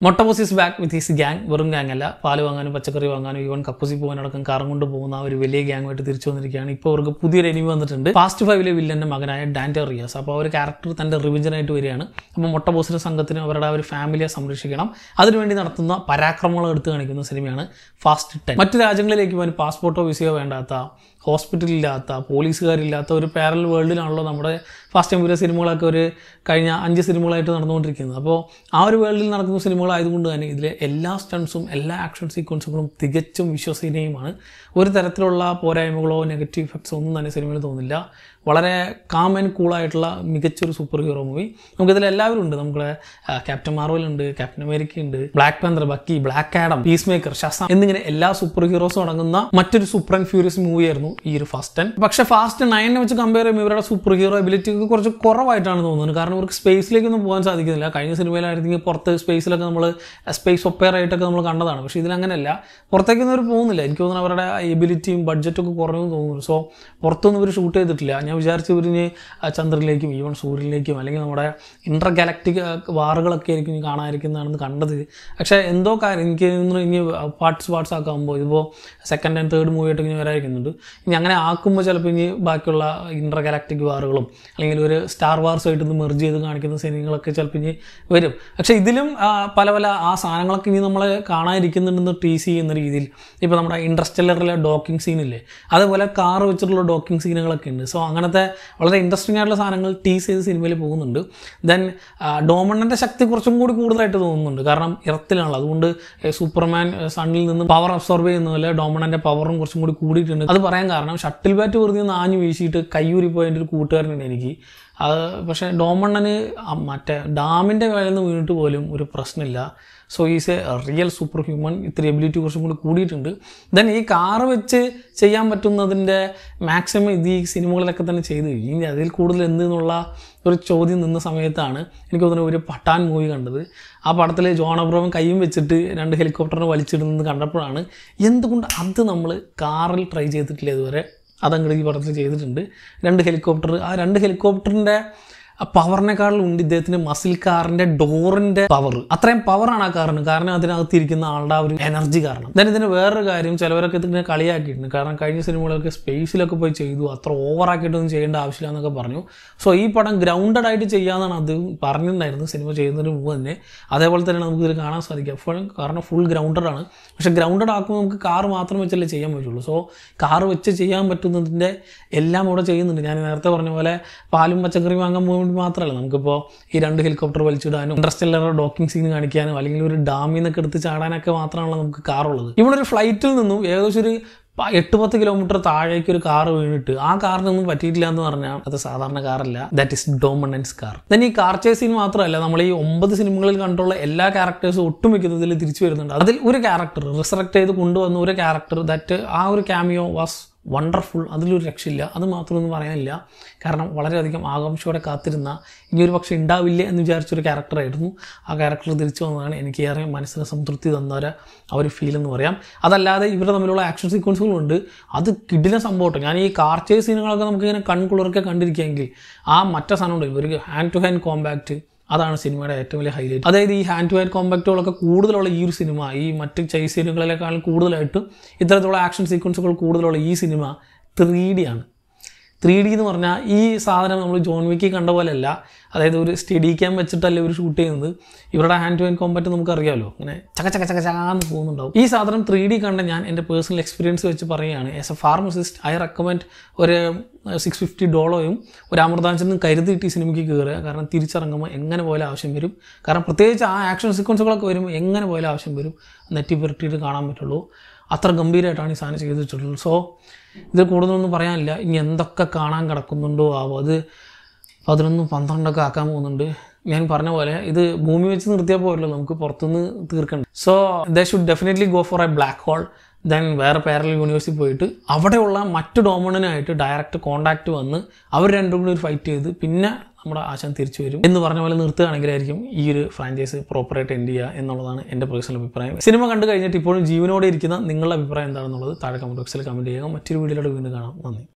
മൊട്ടബോസിസ് back with his gang വെറും gang അല്ല പാല് വാങ്ങാനും പച്ചക്കറി വാങ്ങാനും ഈവൻ കക്കൂസി പോകാനടക്കം കാറും കൊണ്ട് പോകുന്ന ആ ഒരു വലിയ ഗ്യാങ്ങുമായിട്ട് തിരിച്ചു വന്നിരിക്കുകയാണ് ഇപ്പോൾ അവർക്ക് പുതിയൊരു എനിമി വന്നിട്ടുണ്ട് ഫാസ്റ്റ് ഫൈവിലെ വില്ലന്റെ മകനായ ഡാൻറ്റർ റിയാസ് അപ്പോൾ ആ ഒരു ക്യാരക്ടർ തൻ്റെ റിവിജനായിട്ട് വരികയാണ് അപ്പോൾ മൊട്ടബോസിന്റെ സംഘത്തിന് അവരുടെ ആ ഒരു ഫാമിലിയെ സംരക്ഷിക്കണം അതിനുവേണ്ടി നടത്തുന്ന പരാക്രമങ്ങൾ എടുത്തു കാണിക്കുന്ന സിനിമയാണ് ഫാസ്റ്റ് ടെൻ മറ്റു രാജ്യങ്ങളിലേക്ക് പോകാൻ പാസ്പോർട്ടോ വിസയോ വേണ്ടാത്ത ഹോസ്പിറ്റലില്ലാത്ത പോലീസുകാരില്ലാത്ത ഒരു പാരൽ വേൾഡിലാണല്ലോ നമ്മുടെ ഫാസ്റ്റ് ആൻഡ് ഫ്യൂരിയസ് സിനിമകളൊക്കെ ഒരു കഴിഞ്ഞ അഞ്ച് സിനിമകളായിട്ട് നടന്നുകൊണ്ടിരിക്കുന്നത് അപ്പോൾ ആ ഒരു വേൾഡിൽ നടക്കുന്ന സിനിമകളായതുകൊണ്ട് തന്നെ ഇതിലെ എല്ലാ സ്റ്റൺസും എല്ലാ ആക്ഷൻ സീക്വൻസുകളും തികച്ചും വിശ്വസനീയമാണ് ഒരു തരത്തിലുള്ള പോരായ്മകളോ നെഗറ്റീവ് ഇഫക്ട്സോ ഒന്നും തന്നെ സിനിമയിൽ തോന്നില്ല വളരെ കാം ആൻഡ് കൂളായിട്ടുള്ള മികച്ചൊരു സൂപ്പർ ഹീറോ മൂവി നമുക്കിതിൽ എല്ലാവരും ഉണ്ട് നമ്മുടെ ക്യാപ്റ്റൻ മാർവൽ ഉണ്ട് ക്യാപ്റ്റൻ അമേരിക്ക ഉണ്ട് Black Panther Bucky Black Adam Peacemaker Shazam എന്നിങ്ങനെ എല്ലാ സൂപ്പർ ഹീറോസും അടങ്ങുന്ന മറ്റൊരു സൂപ്പർ ആൻഡ് ഫ്യൂരിയസ് മൂവി ആയിരുന്നു ഈ ഒരു ഫാസ്റ്റ് ടെൻ പക്ഷേ ഫാസ്റ്റ് നയനെ വെച്ച് കമ്പയർ ചെയ്യുമ്പോൾ ഇവരുടെ സൂപ്പർ ഹീറോ എബിലിറ്റി കുറച്ച് കുറവായിട്ടാണ് തോന്നുന്നത് കാരണം ഇവർക്ക് സ്പേസിലേക്കൊന്നും പോകാൻ സാധിക്കുന്നില്ല കഴിഞ്ഞ സിനിമയിലായിരുന്നെങ്കിൽ പുറത്ത് സ്പേസിലൊക്കെ നമ്മൾ സ്പേസ് ഒപ്പയർ ആയിട്ടൊക്കെ നമ്മൾ കണ്ടതാണ് പക്ഷേ ഇതിലങ്ങനെയല്ല പുറത്തേക്കൊന്നും അവർ പോകുന്നില്ല എനിക്ക് തോന്നുന്നു അവരുടെ എബിലിറ്റിയും ബഡ്ജറ്റൊക്കെ കുറഞ്ഞു തോന്നുന്നു സോ പുറത്തൊന്നും ഇവർ ഷൂട്ട് ചെയ്തിട്ടില്ല ഞാൻ വിചാരിച്ചു ഇവരിന് ചന്ദ്രനിലേക്കും ഈവൻ സൂര്യനിലേക്കും അല്ലെങ്കിൽ നമ്മുടെ ഇന്റർ ഗാലക്റ്റിക് വാറുകളൊക്കെ ആയിരിക്കും ഇനി കാണാതിരിക്കുന്നതാണെന്ന് കണ്ടത് പക്ഷേ എന്തോ കാര്യം എനിക്ക് തോന്നുന്നു ഇനി പാർട്സ് പാർട്സ് ആക്കുമ്പോൾ ഇതിപ്പോൾ സെക്കൻഡ് ആൻഡ് തേർഡ് മൂവി ആയിട്ട് ഇങ്ങനെ വരാതിരിക്കുന്നുണ്ട് ഇനി അങ്ങനെ ആക്കുമ്പോൾ ചിലപ്പോൾ ഇനി ബാക്കിയുള്ള ഇന്റർ ഗാലക്റ്റിക് വാറുകളും അല്ലെങ്കിൽ ഒരു സ്റ്റാർ വാർസുമായിട്ട് ഇത് മെർജ് ചെയ്ത് കാണിക്കുന്ന സിനിമകളൊക്കെ ചിലപ്പോൾ ഇനി വരും പക്ഷേ ഇതിലും ആ, പല പല ആ സാധനങ്ങളൊക്കെ ഇനി നമ്മൾ കാണാതിരിക്കുന്നുണ്ടെന്ന് ടീസ് ചെയ്യുന്ന രീതിയിൽ ഇപ്പോൾ നമ്മുടെ ഇൻട്രസ്റ്റലറിലെ ഡോക്കിംഗ് സീനില്ലേ അതേപോലെ കാർ വെച്ചിട്ടുള്ള ഡോക്കിംഗ് സീനുകളൊക്കെ ഉണ്ട് സോ അങ്ങനത്തെ വളരെ ഇൻട്രസ്റ്റിംഗ് ആയിട്ടുള്ള സാധനങ്ങൾ ടീസ് ചെയ്ത് സിനിമയിൽ പോകുന്നുണ്ട് ദെൻ ഡോമണ്ണൻ്റെ ശക്തി കുറച്ചും കൂടി കൂടുതലായിട്ട് തോന്നുന്നുണ്ട് കാരണം ഇറത്തിലാണല്ലോ അതുകൊണ്ട് ഏ, സൂപ്പർമാൻ ഏ, സണ്ണിൽ നിന്ന് പവർ അബ്സോർബ് ചെയ്യുന്ന പോലെ ഡോമണ്ണൻ്റെ പവറും കുറച്ചും കൂടി കൂടിയിട്ടുണ്ട് അത് പറയാൻ കാരണം ഷട്ടിൽ ബാറ്റ് വെറുതെ ഒന്ന് ആഞ്ഞു വീശിയിട്ട് കയ്യൂരി പോയ എൻ്റെ ഒരു കൂട്ടുകാരനുണ്ട് എനിക്ക് അത് പക്ഷേ ഡോമണ്ണന് ആ മറ്റേ ഡാമിൻ്റെ മേലെ നിന്ന് വീണിട്ട് പോലും ഒരു പ്രശ്നമില്ല so is a real superhuman ഇത്തിരി എബിലിറ്റി കുറച്ചും കൂടി കൂടിയിട്ടുണ്ട് ദെൻ ഈ കാറ് വെച്ച് ചെയ്യാൻ പറ്റുന്നതിൻ്റെ മാക്സിമം ഇത് ഈ സിനിമകളിലൊക്കെ തന്നെ ചെയ്തു കഴിഞ്ഞു ഇനി അതിൽ കൂടുതൽ എന്ത് എന്നുള്ള ഒരു ചോദ്യം നിന്ന സമയത്താണ് എനിക്ക് തോന്നുന്നു ഒരു പട്ടാൻ മൂവി കണ്ടത് ആ പടത്തിൽ ജോൺ അബ്രോവൻ കൈയും വെച്ചിട്ട് രണ്ട് ഹെലികോപ്റ്ററിനെ വലിച്ചിടുന്നത് കണ്ടപ്പോഴാണ് എന്തുകൊണ്ട് അത് നമ്മൾ കാറിൽ ട്രൈ ചെയ്തിട്ടില്ല ഇതുവരെ അതങ്ങോട്ട് ഈ പടത്തിൽ ചെയ്തിട്ടുണ്ട് രണ്ട് ഹെലികോപ്റ്റർ ആ രണ്ട് ഹെലികോപ്റ്ററിൻ്റെ പവറിനെക്കാളും ഉണ്ട് ഇദ്ദേഹത്തിന് മസിൽ കാറിന്റെ ഡോറിന്റെ പവർ അത്രയും പവറാണ് ആ കാറിന് കാരണം അതിനകത്ത് ഇരിക്കുന്ന ആളുടെ ആ ഒരു എനർജി കാരണം then ഇതിന് വേറൊരു കാര്യം ചിലവരൊക്കെ ഇതിനെ കളിയാക്കിയിട്ടുണ്ട് കാരണം കഴിഞ്ഞ സിനിമകളൊക്കെ സ്പേസിലൊക്കെ പോയി ചെയ്തു അത്ര ഓവറാക്കിയിട്ടൊന്നും ചെയ്യേണ്ട ആവശ്യമില്ല എന്നൊക്കെ പറഞ്ഞു സോ ഈ പടം ഗ്രൗണ്ടഡ് ആയിട്ട് ചെയ്യാന്നാണ് അത് പറഞ്ഞിട്ടുണ്ടായിരുന്നത് സിനിമ ചെയ്യുന്നതിന് മുമ്പ് തന്നെ അതേപോലെ തന്നെ നമുക്ക് ഇതിൽ കാണാൻ സാധിക്കും എപ്പോഴും കാരണം ഫുൾ ഗ്രൗണ്ടഡ് ആണ് പക്ഷേ ഗ്രൗണ്ടഡ് ആക്കുമ്പോൾ നമുക്ക് കാർ മാത്രം വെച്ചല്ലേ ചെയ്യാൻ പറ്റുള്ളൂ സോ കാർ വെച്ച് ചെയ്യാൻ പറ്റുന്നതിൻ്റെ എല്ലാം ഇവിടെ ചെയ്യുന്നുണ്ട് ഞാൻ നേരത്തെ പറഞ്ഞ പോലെ പാലും പച്ചക്കറിയും വാങ്ങാൻ പോകാൻ വേണ്ടി മാത്രമല്ല നമുക്കിപ്പോൾ ഈ രണ്ട് ഹെലികോപ്റ്റർ വലിച്ചിടാനും ഇൻട്രസ്റ്റെല്ലർ ഡോക്കിംഗ് സീൻ കാണിക്കാനും അല്ലെങ്കിൽ ഒരു ഡാമിൽ നിന്നൊക്കെ എടുത്ത് ചാടാനൊക്കെ മാത്രമാണല്ലോ നമുക്ക് കാറുള്ളത് ഇവിടെ ഒരു ഫ്ലൈറ്റിൽ നിന്നും ഏകദേശം ഒരു പ- എട്ട് പത്ത് കിലോമീറ്റർ താഴേക്ക് ഒരു കാർ വീണിട്ട് ആ കാറിനൊന്നും പറ്റിയിട്ടില്ല എന്ന് പറഞ്ഞാൽ അത് സാധാരണ കാറല്ല that is dominance car then ഈ കാർ ചേസിന് മാത്രമല്ല നമ്മൾ ഈ ഒമ്പത് സിനിമകളിൽ കണ്ടുള്ള എല്ലാ ക്യാരക്ടേഴ്സും ഒട്ടുമിക്കുന്നതിൽ തിരിച്ചു വരുന്നുണ്ട് അതിൽ ഒരു ക്യാരക്ടർ റിസറക്ട് ചെയ്ത് കൊണ്ടുവന്ന ഒരു ക്യാരക്ടർ ദാറ്റ് ആ ഒരു ക്യാമിയോ വാസ് വണ്ടർഫുൾ അതിലൊരു രക്ഷയില്ല അത് മാത്രമൊന്നും പറയാനില്ല കാരണം വളരെയധികം ആകാംക്ഷയോടെ കാത്തിരുന്ന ഇനി ഒരു പക്ഷേ ഉണ്ടാവില്ല എന്ന് വിചാരിച്ചൊരു ക്യാരക്ടറായിരുന്നു ആ ക്യാരക്ടർ തിരിച്ചു വന്നതാണ് എനിക്ക് ഏറെ മനസ്സിന് സംതൃപ്തി തന്ന ഒരു ആ ഒരു ഫീൽ എന്ന് പറയാം അതല്ലാതെ ഇവർ തമ്മിലുള്ള ആക്ഷൻ സീക്വൻസുകളുണ്ട് അത് കിടില സംഭവം ഞാൻ ഈ കാർ ചേസ് സീനുകളൊക്കെ നമുക്കിങ്ങനെ കൺകുളിർക്കെ കണ്ടിരിക്കുകയെങ്കിൽ ആ മറ്റേ സാധനം ഉണ്ട് ഒരു ഹാൻഡ് ടു ഹാൻഡ് കോമ്പാക്റ്റ് അതാണ് സിനിമയുടെ ഏറ്റവും വലിയ ഹൈലൈറ്റ് അതായത് ഈ ഹാൻഡ് ടു ഹാൻഡ് കോമ്പാക്റ്റുകളൊക്കെ കൂടുതലുള്ള ഈ ഒരു സിനിമ ഈ മറ്റ് ചൈസ് സീനുകളെക്കാളും കൂടുതലായിട്ട് ഇത്തരത്തിലുള്ള ആക്ഷൻ സീക്വൻസുകൾ കൂടുതലുള്ള ഈ സിനിമ ത്രീ ഡി ആണ് ത്രീ ഡി എന്ന് പറഞ്ഞാൽ ഈ സാധനം നമ്മൾ ജോൺ വിക്കി കണ്ട പോലെയല്ല അതായത് ഒരു സ്റ്റഡി ക്യാം വെച്ചിട്ടല്ല ഇവർ ഷൂട്ട് ചെയ്യുന്നത് ഇവരുടെ ഹാൻഡ് ടു ഹാൻഡ് കോമ്പാറ്റ് നമുക്കറിയാമല്ലോ അങ്ങനെ ചക ചക ചക ചകാന്ന് പോകുന്നുണ്ടാവും ഈ സാധനം ത്രീ ഡി കണ്ട ഞാൻ എൻ്റെ പേഴ്സണൽ എക്സ്പീരിയൻസ് വെച്ച് പറയുകയാണ് as a pharmacist I recommend ഒരു സിക്സ് ഫിഫ്റ്റി ഡോളോയും ഒരു അമൃതാഞ്ചനും കരുതിയിട്ട് ഈ സിനിമയ്ക്ക് കയറുക കാരണം തിരിച്ചിറങ്ങുമ്പോൾ എങ്ങനെ പോലെ ആവശ്യം വരും കാരണം പ്രത്യേകിച്ച് ആ ആക്ഷൻ സീക്വൻസുകളൊക്കെ വരുമ്പോൾ എങ്ങനെ പോലെ ആവശ്യം വരും നെറ്റി പുരട്ടിയിട്ട് കാണാൻ പറ്റുള്ളൂ അത്ര ഗംഭീരമായിട്ടാണ് ഈ സാധനം ചെയ്ത് വെച്ചിട്ടുള്ളത് സോ ഇത് കൂടുതലൊന്നും പറയാനില്ല ഇനി എന്തൊക്കെ കാണാൻ കിടക്കുന്നുണ്ടോ ആവോ അത് പതിനൊന്നും പന്ത്രണ്ടൊക്കെ ആക്കാൻ പോകുന്നുണ്ട് ഞാൻ പറഞ്ഞ പോലെ ഇത് ഭൂമി വെച്ച് നിർത്തിയാൽ പോരല്ലോ നമുക്ക് പുറത്തുനിന്ന് തീർക്കണ്ട so the should definitely go for a black hole then വേറെ പാരലൽ യൂണിവേഴ്സിറ്റി പോയിട്ട് അവിടെയുള്ള മറ്റ് ഡോമണനായിട്ട് ഡയറക്റ്റ് കോണ്ടാക്ട് വന്ന് അവർ രണ്ടും കൂടി ഒരു ഫൈറ്റ് ചെയ്ത് പിന്നെ നമ്മുടെ ആശാൻ തിരിച്ചു വരും എന്ന് പറഞ്ഞ പോലെ നിർത്തുകയാണെങ്കിലായിരിക്കും ഈ ഒരു ഫ്രാഞ്ചൈസ് പ്രോപ്പറായിട്ട് എൻഡ് ചെയ്യുക എന്നുള്ളതാണ് എൻ്റെ പേഴ്സണൽ അഭിപ്രായം സിനിമ കണ്ടു കഴിഞ്ഞിട്ട് ഇപ്പോഴും ജീവനോടെ ഇരിക്കുന്ന നിങ്ങളുടെ അഭിപ്രായം എന്താണെന്നുള്ളത് താഴെ കമൻറ്റ് ബോക്സിൽ കമൻറ്റ് ചെയ്യുക മറ്റൊരു വീഡിയോയിലൂടെ വീണ്ടും കാണാം നന്ദി